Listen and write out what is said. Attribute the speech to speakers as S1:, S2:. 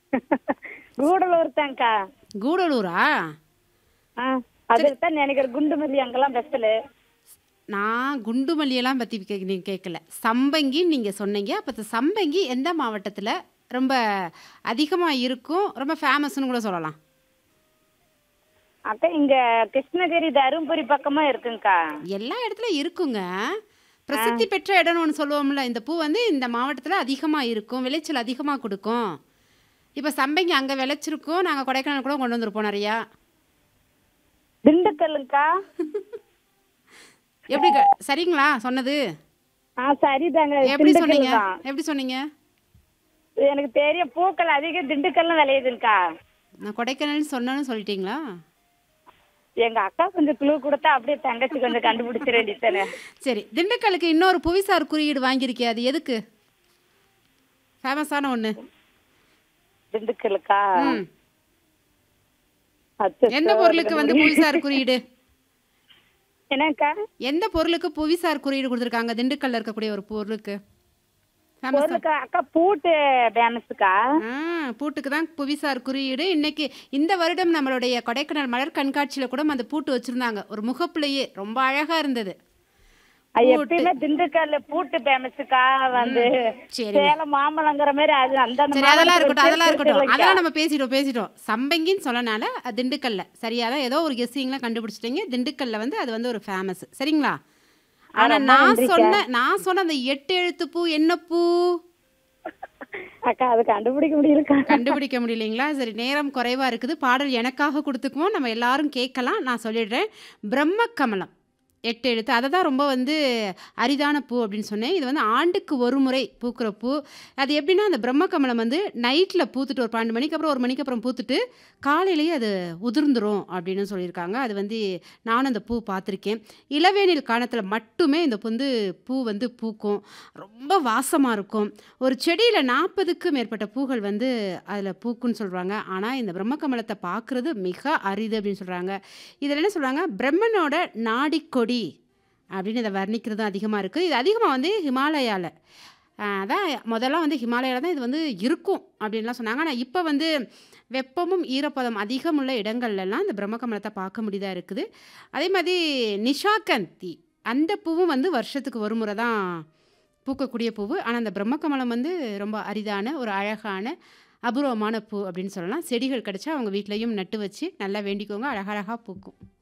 S1: கூடலூர் தான்க்கா
S2: கூடலூரா
S1: ஆ அதுக்கு தான் நினைக்கிறேன் குண்டுமல்லி அங்கெல்லாம் பெஸ்டலு
S2: நான் குண்டு மல்லியெல்லாம் பற்றி கே நீங்கள் கேட்கல சம்பங்கின்னு நீங்கள் சொன்னீங்க அப்போ இந்த சம்பங்கி எந்த மாவட்டத்தில் ரொம்ப அதிகமாக இருக்கும் ரொம்ப ஃபேமஸ்னு கூட சொல்லலாம்
S1: அக்கா இங்க கிருஷ்ணகிரி தருமபுரி பக்கமா இருக்குங்கக்கா
S2: எல்லா இடத்துலையும் இருக்குங்க பிரசித்தி பெற்ற இடம்னு ஒன்று சொல்லுவோம்ல இந்த பூ வந்து இந்த மாவட்டத்தில் அதிகமாக இருக்கும் விளைச்சல் அதிகமாக கொடுக்கும் இப்போ சம்பங்கி அங்கே விளைச்சிருக்கோம் நாங்கள் கொடைக்கானல் கூட கொண்டு வந்திருப்போம் நிறையா
S1: திண்டுக்கல்லுங்கக்கா
S2: எப்படி க- சரிங்களா சொன்னது
S1: ஆ சரிதாங்க
S2: எப்படி
S1: திண்டுக்கல்
S2: சொன்னீங்க
S1: தான்.
S2: எப்படி சொன்னீங்க
S1: எனக்கு தெரியும் பூக்கள் அதிகம் திண்டுக்கல்லாம் விளையுதுங்கக்கா
S2: நான் கொடைக்கானல் சொன்னேன்னு சொல்லிட்டீங்களா
S1: எங்க அக்கா கொஞ்சம் குழு கொடுத்தா அப்படியே தங்கச்சி கொஞ்சம் கண்டுபிடிச்சிட வேண்டியதானே
S2: சரி திண்டுக்கல்லுக்கு இன்னொரு புவிசார் குறியீடு வாங்கியிருக்கே அது எதுக்கு ஃபேமஸான ஒன்று
S1: திண்டுக்கல்லுக்கா
S2: ம்
S1: அச்சோ.
S2: எந்த பொருளுக்கு வந்து புவிசார் குறியீடு
S1: என்னக்கா
S2: எந்த பொருளுக்கு புவிசார் குறியீடு கொடுத்துருக்காங்க திண்டுக்கல்ல இருக்கக்கூடிய ஒரு பொருளுக்கு ஃபேமஸா
S1: பொருளுக்கா அக்கா பூட்டு ஃபேமஸுக்கா
S2: ஆ பூட்டுக்கு தான் புவிசார் குறியீடு இன்னைக்கு இந்த வருடம் நம்மளுடைய கொடைக்கானல் மலர் கண்காட்சியில் கூட அந்த பூட்டு வச்சுருந்தாங்க ஒரு முகப்புலையே ரொம்ப அழகாக இருந்தது
S1: எப்பயுமே திண்டுக்கல்ல பூட்டு ஃபேமஸுக்கா வந்து
S2: சரிங்க.
S1: சேலம் மாம்பழங்கிற மாதிரி அது அந்த அந்த
S2: சரி அதெல்லாம்
S1: மாம்பழத்துல
S2: இருக்கட்டும் அதெல்லாம் இருக்கட்டும்
S1: திருச்சியிலக்கா.
S2: அதெல்லாம் நம்ம பேசிட்டோம் பேசிட்டோம் சம்பங்கின்னு சொல்லனால அது திண்டுக்கல்ல சரியா தான் ஏதோ ஒரு கெஸ்ஸிங்லாம் கண்டுபிடிச்சிட்டீங்க திண்டுக்கல்ல வந்து அது வந்து ஒரு ஃபேமஸ் சரிங்களா ஆனா
S1: ரொம்ப
S2: நான்
S1: நன்றிக்கா.
S2: சொன்ன நான் சொன்ன அந்த எட்டு எழுத்து பூ என்ன பூ
S1: அக்கா அது கண்டுபிடிக்க முடியலக்கா
S2: கண்டுபிடிக்க முடியலைங்களா சரி நேரம் குறைவா இருக்குது பாடல் எனக்காக கொடுத்துக்குவோம் நம்ம எல்லாரும் கேட்கலாம் நான் சொல்லிடுறேன் பிரம்ம கமலம் எட்டு எழுத்து அதை தான் ரொம்ப வந்து அரிதான பூ அப்படின்னு சொன்னேன் இது வந்து ஆண்டுக்கு ஒரு முறை பூக்கிற பூ அது எப்படின்னா அந்த பிரம்ம கமலம் வந்து நைட்டில் பூத்துட்டு ஒரு பன்னெண்டு மணிக்கு அப்புறம் ஒரு மணிக்கு அப்புறம் பூத்துட்டு காலையிலேயே அது உதிர்ந்துரும் அப்படின்னு சொல்லியிருக்காங்க அது வந்து நானும் அந்த பூ பார்த்துருக்கேன் இளவேனில் காலத்தில் மட்டுமே இந்த வந்து பூ வந்து பூக்கும் ரொம்ப வாசமாக இருக்கும் ஒரு செடியில் நாற்பதுக்கும் மேற்பட்ட பூக்கள் வந்து அதில் பூக்குன்னு சொல்கிறாங்க ஆனால் இந்த பிரம்மகமலத்தை பார்க்குறது மிக அரிது அப்படின்னு சொல்கிறாங்க இதில் என்ன சொல்கிறாங்க பிரம்மனோட நாடிக்கொடி அப்படின்னு இதை வர்ணிக்கிறதும் அதிகமாக இருக்குது இது அதிகமாக வந்து ஹிமாலயாவில் அதான் முதல்ல வந்து ஹிமாலயாவில் தான் இது வந்து இருக்கும் அப்படின்லாம் சொன்னாங்க ஆனால் இப்போ வந்து வெப்பமும் ஈரப்பதம் அதிகமுள்ள இடங்கள்லாம் இந்த பிரம்மகமலத்தை பார்க்க முடியதா இருக்குது அதே மாதிரி நிஷாகந்தி அந்த பூவும் வந்து வருஷத்துக்கு ஒரு முறை தான் பூக்கக்கூடிய பூவு ஆனால் அந்த பிரம்மகமலம் வந்து ரொம்ப அரிதான ஒரு அழகான அபூர்வமான பூ அப்படின்னு சொல்லலாம் செடிகள் கிடைச்சா அவங்க வீட்லேயும் நட்டு வச்சு நல்லா வேண்டிக்கோங்க அழகழகாக பூக்கும்